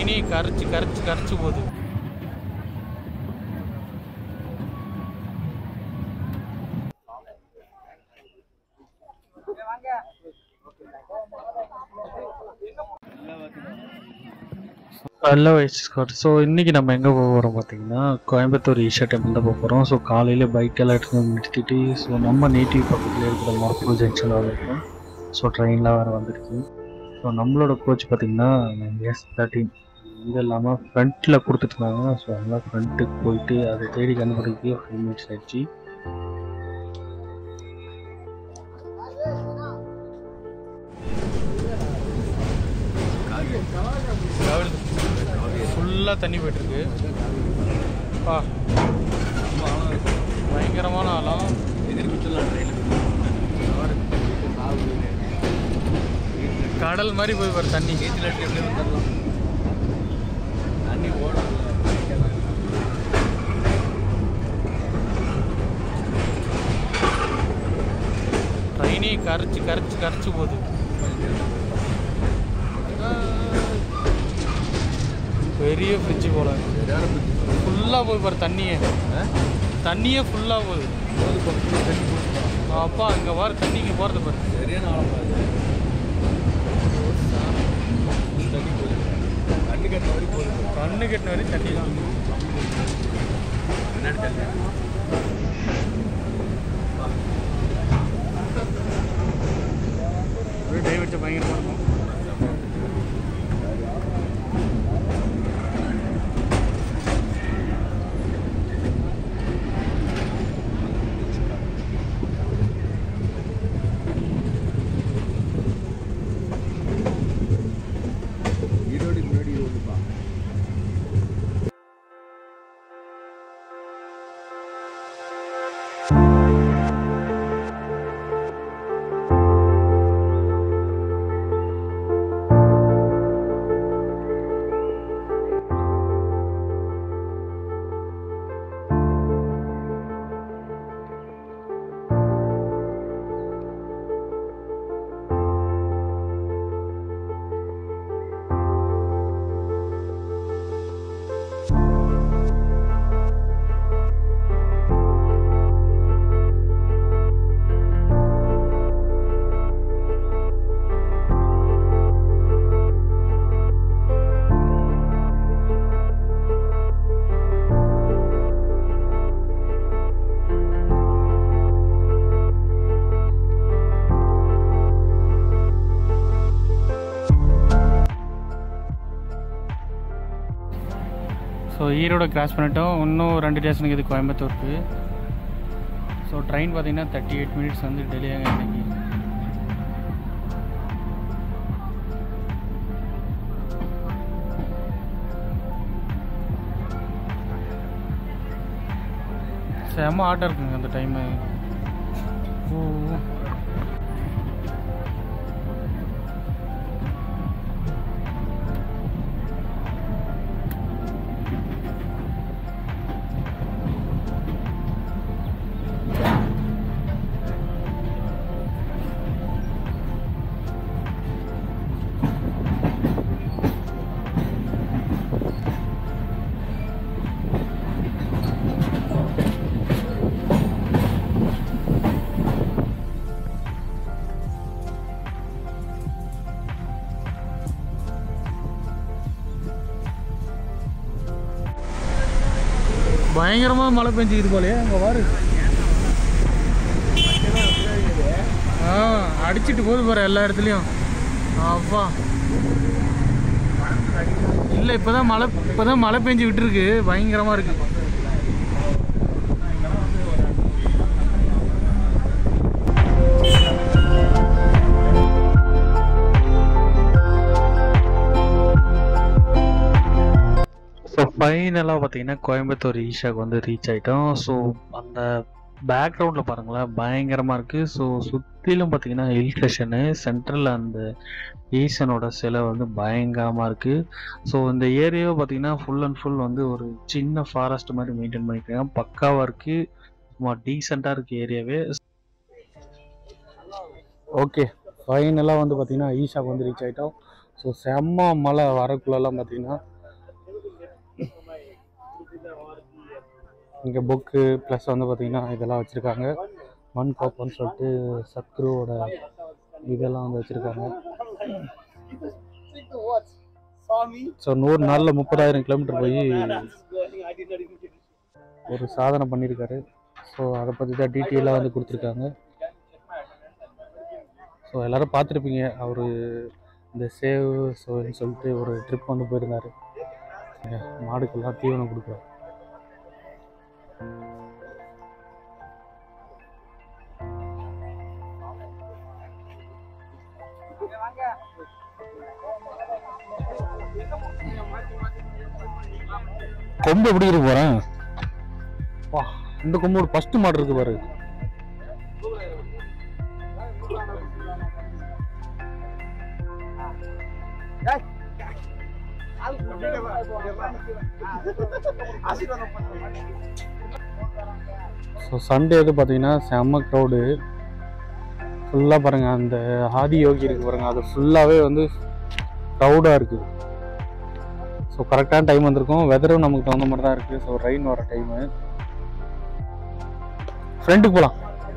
ட்ரெயினே கரைச்சி கரைச்சி கரைச்சி போகுது ஹலோ ஸ்காட் ஸோ இன்றைக்கி நம்ம எங்கே போக போகிறோம் பார்த்தீங்கன்னா கோயம்புத்தூர் ஈஷா டெம்பிள் தான் போக போகிறோம் ஸோ காலையில் பைக் எல்லாம் எடுத்து வந்து நிறுத்திட்டு ஸோ நம்ம நேட்டிவ் பக்கத்தில் இருக்கிற மொரப்பூர் ஜங்ஷன் வந்திருக்கோம் ஸோ ட்ரெயின்லாம் வேறு வந்திருக்கு ஸோ நம்மளோட கோச் பார்த்தீங்கன்னா எஸ் தேர்ட்டின் இது இல்லாமல் ஃப்ரண்ட்டில் கொடுத்துட்ருந்தாங்க ஸோ அதனால் ஃப்ரண்ட்டுக்கு போயிட்டு அதை தேடி கண்டுபிடிக்க ஃபைவ் மினிட்ஸ் ஆயிடுச்சு ஃபுல்லாக தண்ணி போயிட்டுருக்கு பா பயங்கரமான ஆழம் கடல் மாதிரி போய் பாரு தண்ணி தண்ணி ஓடும் ட்ரெயினே கரைச்சி கரைச்சி கரைச்சி போகுது பெரிய ஃப்ரிட்ஜு போல ஃபுல்லாக போய் பாரு தண்ணியே தண்ணியே ஃபுல்லாக போகுது அப்பா அங்கே பாரு தண்ணிக்கு போகிறது பாரு சரியான ஆழம் பாரு. தண்ணி போகுது கண்ணு கட்ட வரைக்கும் போகுது கண்ணு கெட்டின வரைக்கும் தண்ணி தான் பின்னாடி தண்ணி அப்படியே டைவ் அடிச்சா பயங்கரமாக இருக்கும் ஈரோடு முன்னாடி ஓடுப்பா ஸோ ஈரோட கிராஸ் பண்ணிட்டோம் இன்னும் ரெண்டு ஸ்டேஷனுக்கு இது கோயம்புத்தூருக்கு ஸோ ட்ரெயின் பார்த்தீங்கன்னா தேர்ட்டி எயிட் மினிட்ஸ் வந்து டிலே ஆகும் இன்னைக்கு செம்ம ஆட்டம் இருக்குங்க அந்த டைமு ஓ பயங்கரமாக மழை பெஞ்சுக்குது போலயே அங்கே பாரு ஆ அடிச்சிட்டு போகுது பாரு எல்லா இடத்துலையும் அப்பா இல்லை இப்போதான் மழை இப்போதான் மழை பெஞ்சு விட்டுருக்கு பயங்கரமாக இருக்கு ஸோ ஃபைனலாக பார்த்தீங்கன்னா கோயம்புத்தூர் ஈஷாக்கு வந்து ரீச் ஆகிட்டோம் ஸோ அந்த பேக்ரவுண்டில் பாருங்களேன் பயங்கரமாக இருக்குது ஸோ சுற்றிலும் பார்த்தீங்கன்னா ஹில் ஸ்டேஷனு சென்ட்ரலில் அந்த ஈசனோட சிலை வந்து பயங்கரமாக இருக்குது ஸோ இந்த ஏரியாவை பார்த்தீங்கன்னா ஃபுல் அண்ட் ஃபுல் வந்து ஒரு சின்ன ஃபாரஸ்ட் மாதிரி மெயின்டைன் பண்ணியிருக்காங்க பக்காவாக இருக்குது சும்மா டீசெண்டாக இருக்குது ஏரியாவே ஓகே ஃபைனலாக வந்து பார்த்தீங்கன்னா ஈஷாக்கு வந்து ரீச் ஆகிட்டோம் ஸோ செம்ம மழை வரக்குள்ளெல்லாம் பார்த்தீங்கன்னா இங்கே புக்கு ப்ளஸ் வந்து பார்த்திங்கன்னா இதெல்லாம் வச்சுருக்காங்க மண் கோப்பம்னு சொல்லிட்டு சத்குருவோட இதெல்லாம் வந்து வச்சுருக்காங்க ஸோ நூறு நாளில் முப்பதாயிரம் கிலோமீட்டர் போய் ஒரு சாதனை பண்ணியிருக்காரு ஸோ அதை பற்றி தான் டீட்டெயிலாக வந்து கொடுத்துருக்காங்க ஸோ எல்லாரும் பார்த்துருப்பீங்க அவர் இந்த சேவ் ஸோன்னு சொல்லிட்டு ஒரு ட்ரிப் வந்து போயிருந்தார் மாடுக்கெல்லாம் தீவனம் கொடுக்குறாரு கொம்பு எப்படி இருக்கு போறேன் வா இந்த கொம்போட ஃபர்ஸ்ட் மாடு இருக்கு பாரு ஸோ சண்டே வந்து பார்த்தீங்கன்னா செம்ம க்ரௌடு ஃபுல்லாக பாருங்கள் அந்த ஆதி யோகி இருக்கு பாருங்கள் அது ஃபுல்லாகவே வந்து க்ரௌடாக இருக்குது ஸோ கரெக்டான டைம் வந்திருக்கும் வெதரும் நமக்கு தகுந்த மாதிரி தான் இருக்குது ஸோ ரெயின் வர டைமு ஃப்ரெண்டுக்கு போகலாம்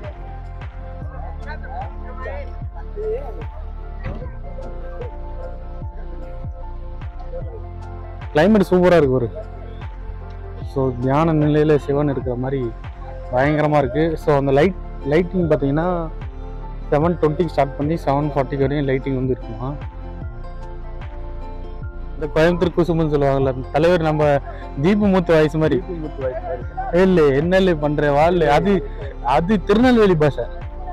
கிளைமேட் சூப்பராக இருக்கு ஒரு ஸோ தியான நிலையில் சிவன் இருக்கிற மாதிரி பயங்கரமாக இருக்குது ஸோ அந்த லைட் லைட்டிங் பார்த்தீங்கன்னா செவன் டுவெண்ட்டிக்கு ஸ்டார்ட் பண்ணி செவன் ஃபார்ட்டிக்கு வரையும் லைட்டிங் வந்து இருக்குமா இந்த கோயம்புத்தூர் குசும்புன்னு சொல்லுவாங்கல்ல தலைவர் நம்ம தீப மூத்த வயசு மாதிரி இல்லை என்ன பண்ற வாழ் அது அது திருநெல்வேலி பாஷை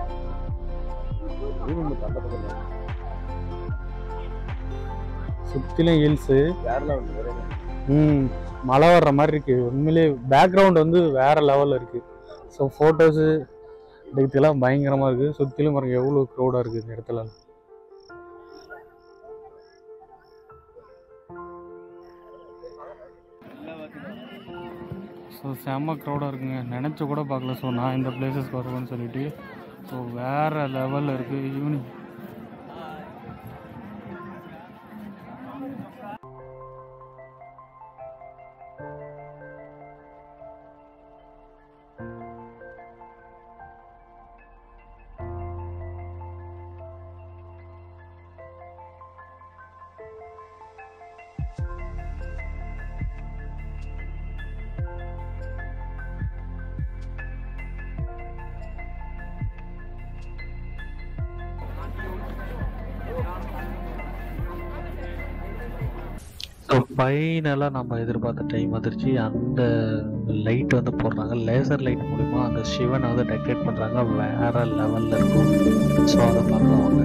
சுத்திலும் ஹில்ஸு ம் மழை வர்ற மாதிரி இருக்கு உண்மையிலே பேக்ரவுண்ட் வந்து வேற லெவலில் இருக்கு ஸோ ஃபோட்டோஸு இதுக்கெல்லாம் பயங்கரமாக இருக்கு சுற்றிலும் பாருங்க எவ்வளோ க்ரௌடாக இருக்குது இந்த இடத்துல ஸோ செம்ம க்ரௌடாக இருக்குங்க நினச்சி கூட பார்க்கல ஸோ நான் இந்த பிளேசஸ்க்கு வருவேன்னு சொல்லிட்டு ஸோ வேறு லெவலில் இருக்குது ஈவினிங் ஸோ ஃபைனலாக நம்ம எதிர்பார்த்த டைம் வந்துருச்சு அந்த லைட் வந்து போடுறாங்க லேசர் லைட் மூலிமா அந்த சிவனை வந்து டெக்கரேட் பண்ணுறாங்க வேற லெவலில் இருக்கும் ஸோ அதை பார்க்கலாம்